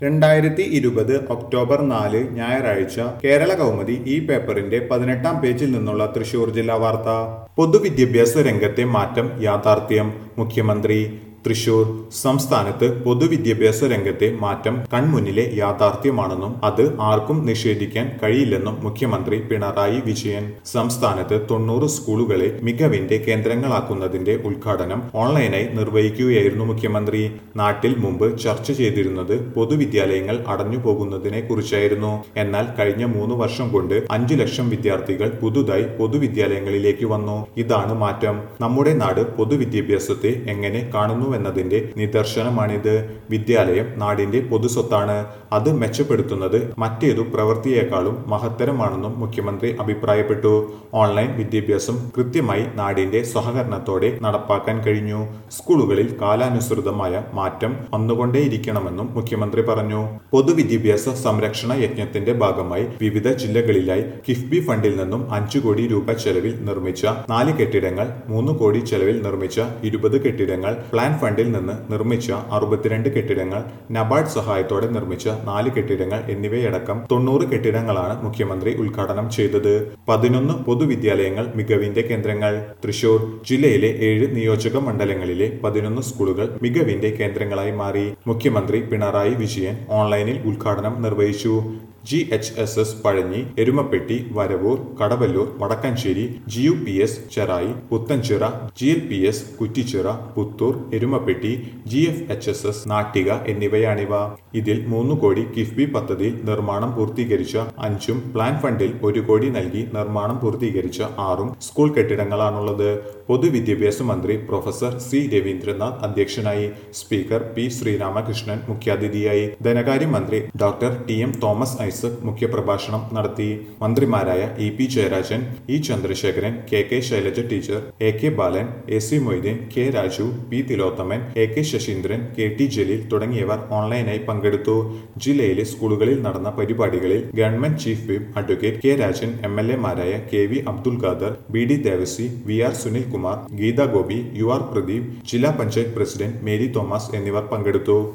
രണ്ടായിരത്തി ഇരുപത് ഒക്ടോബർ നാല് ഞായറാഴ്ച കേരള കൗമുദി ഈ പേപ്പറിന്റെ പതിനെട്ടാം പേജിൽ നിന്നുള്ള തൃശൂർ ജില്ലാ വാർത്ത പൊതുവിദ്യാഭ്യാസ രംഗത്തെ മാറ്റം യാഥാർത്ഥ്യം മുഖ്യമന്ത്രി തൃശൂർ സംസ്ഥാനത്ത് പൊതുവിദ്യാഭ്യാസ രംഗത്തെ മാറ്റം കൺമുന്നിലെ യാഥാർത്ഥ്യമാണെന്നും അത് ആർക്കും നിഷേധിക്കാൻ കഴിയില്ലെന്നും മുഖ്യമന്ത്രി പിണറായി വിജയൻ സംസ്ഥാനത്ത് തൊണ്ണൂറ് സ്കൂളുകളെ മികവിന്റെ കേന്ദ്രങ്ങളാക്കുന്നതിന്റെ ഉദ്ഘാടനം ഓൺലൈനായി നിർവഹിക്കുകയായിരുന്നു മുഖ്യമന്ത്രി നാട്ടിൽ മുമ്പ് ചർച്ച ചെയ്തിരുന്നത് പൊതുവിദ്യാലയങ്ങൾ അടഞ്ഞു പോകുന്നതിനെ കുറിച്ചായിരുന്നു എന്നാൽ കഴിഞ്ഞ മൂന്ന് വർഷം കൊണ്ട് അഞ്ചു ലക്ഷം വിദ്യാർത്ഥികൾ പുതുതായി പൊതുവിദ്യാലയങ്ങളിലേക്ക് വന്നു ഇതാണ് മാറ്റം നമ്മുടെ നാട് പൊതുവിദ്യാഭ്യാസത്തെ എങ്ങനെ കാണുന്നുവെന്നതിന്റെ നിദർശനമാണിത് വിദ്യാലയം നാടിന്റെ പൊതുസ്വത്താണ് അത് മെച്ചപ്പെടുത്തുന്നത് മറ്റേതു പ്രവൃത്തിയേക്കാളും മഹത്തരമാണെന്നും മുഖ്യമന്ത്രി അഭിപ്രായപ്പെട്ടു ഓൺലൈൻ വിദ്യാഭ്യാസം കൃത്യമായി നാടിന്റെ സഹകരണത്തോടെ നടപ്പാക്കാൻ കഴിഞ്ഞു സ്കൂളുകളിൽ കാലാനുസൃതമായ മാറ്റം വന്നുകൊണ്ടേയിരിക്കണമെന്നും മുഖ്യമന്ത്രി പറഞ്ഞു പൊതുവിദ്യാഭ്യാസ സംരക്ഷണ യജ്ഞത്തിന്റെ ഭാഗമായി വിവിധ ജില്ലകളിലായി കിഫ്ബി ഫണ്ടിൽ നിന്നും അഞ്ചു കോടി രൂപ ചെലവിൽ നിർമ്മിച്ച നാല് കെട്ടിടങ്ങൾ മൂന്ന് കോടി ചെലവിൽ നിർമ്മിച്ച ഇരുപത് കെട്ടിടങ്ങൾ പ്ലാൻ ഫണ്ടിൽ നിന്ന് നിർമ്മിച്ച അറുപത്തിരണ്ട് കെട്ടിടങ്ങൾ നബാർഡ് സഹായത്തോടെ നിർമ്മിച്ച നാല് കെട്ടിടങ്ങൾ എന്നിവയടക്കം തൊണ്ണൂറ് കെട്ടിടങ്ങളാണ് മുഖ്യമന്ത്രി ഉദ്ഘാടനം ചെയ്തത് പതിനൊന്ന് പൊതുവിദ്യാലയങ്ങൾ മികവിന്റെ കേന്ദ്രങ്ങൾ തൃശൂർ ജില്ലയിലെ ഏഴ് നിയോജക മണ്ഡലങ്ങളിലെ പതിനൊന്ന് സ്കൂളുകൾ മികവിന്റെ കേന്ദ്രങ്ങളായി മാറി മുഖ്യമന്ത്രി പിണറായി വിജയൻ ഓൺലൈനിൽ ഉദ്ഘാടനം നിർവഹിച്ചു G H S S Pazhanji Erumapetty Varavoor Kadavallur Vadakkanchery G U P S Cherai Puthenchira G L P S Kuttichira Puthur Erumapetty G F H S S Nattika എന്നിവയാണിവ ഇതിൽ മൂന്ന് കോടി കിഫ്ബി പദ്ധതിയിൽ നിർമ്മാണം പൂർത്തീകരിച്ച അഞ്ചും പ്ലാൻ ഫണ്ടിൽ ഒരു കോടി നൽകി നിർമ്മാണം പൂർത്തീകരിച്ച ആറും സ്കൂൾ കെട്ടിടങ്ങളാണുള്ളത് പൊതുവിദ്യാഭ്യാസ മന്ത്രി പ്രൊഫസർ സി രവീന്ദ്രനാഥ് അധ്യക്ഷനായി സ്പീക്കർ പി ശ്രീരാമകൃഷ്ണൻ മുഖ്യാതിഥിയായി ധനകാര്യമന്ത്രി doctor T M Thomas Isaac മുഖ്യപ്രഭാഷണം നടത്തി മന്ത്രിമാരായ E P Jayarajan E Chandrasekharan K K Shailaja teacher A K Balan A C Moideen K Raju P Thilothaman A K Saseendran K T Jaleel തുടങ്ങിയവർ ഓൺലൈനായി പങ്കെടുത്തു ജില്ലയിലെ സ്കൂളുകളിൽ നടന്ന പരിപാടികളിൽ government chief whip advocate K Rajan M L എമാരായ K V Abdul Khader B D Devassy V R Sunilkumar Geetha Gopi U R Pradeep ജില്ലാ panchayat president Mary Thomas എന്നിവർ പങ്കെടുത്തു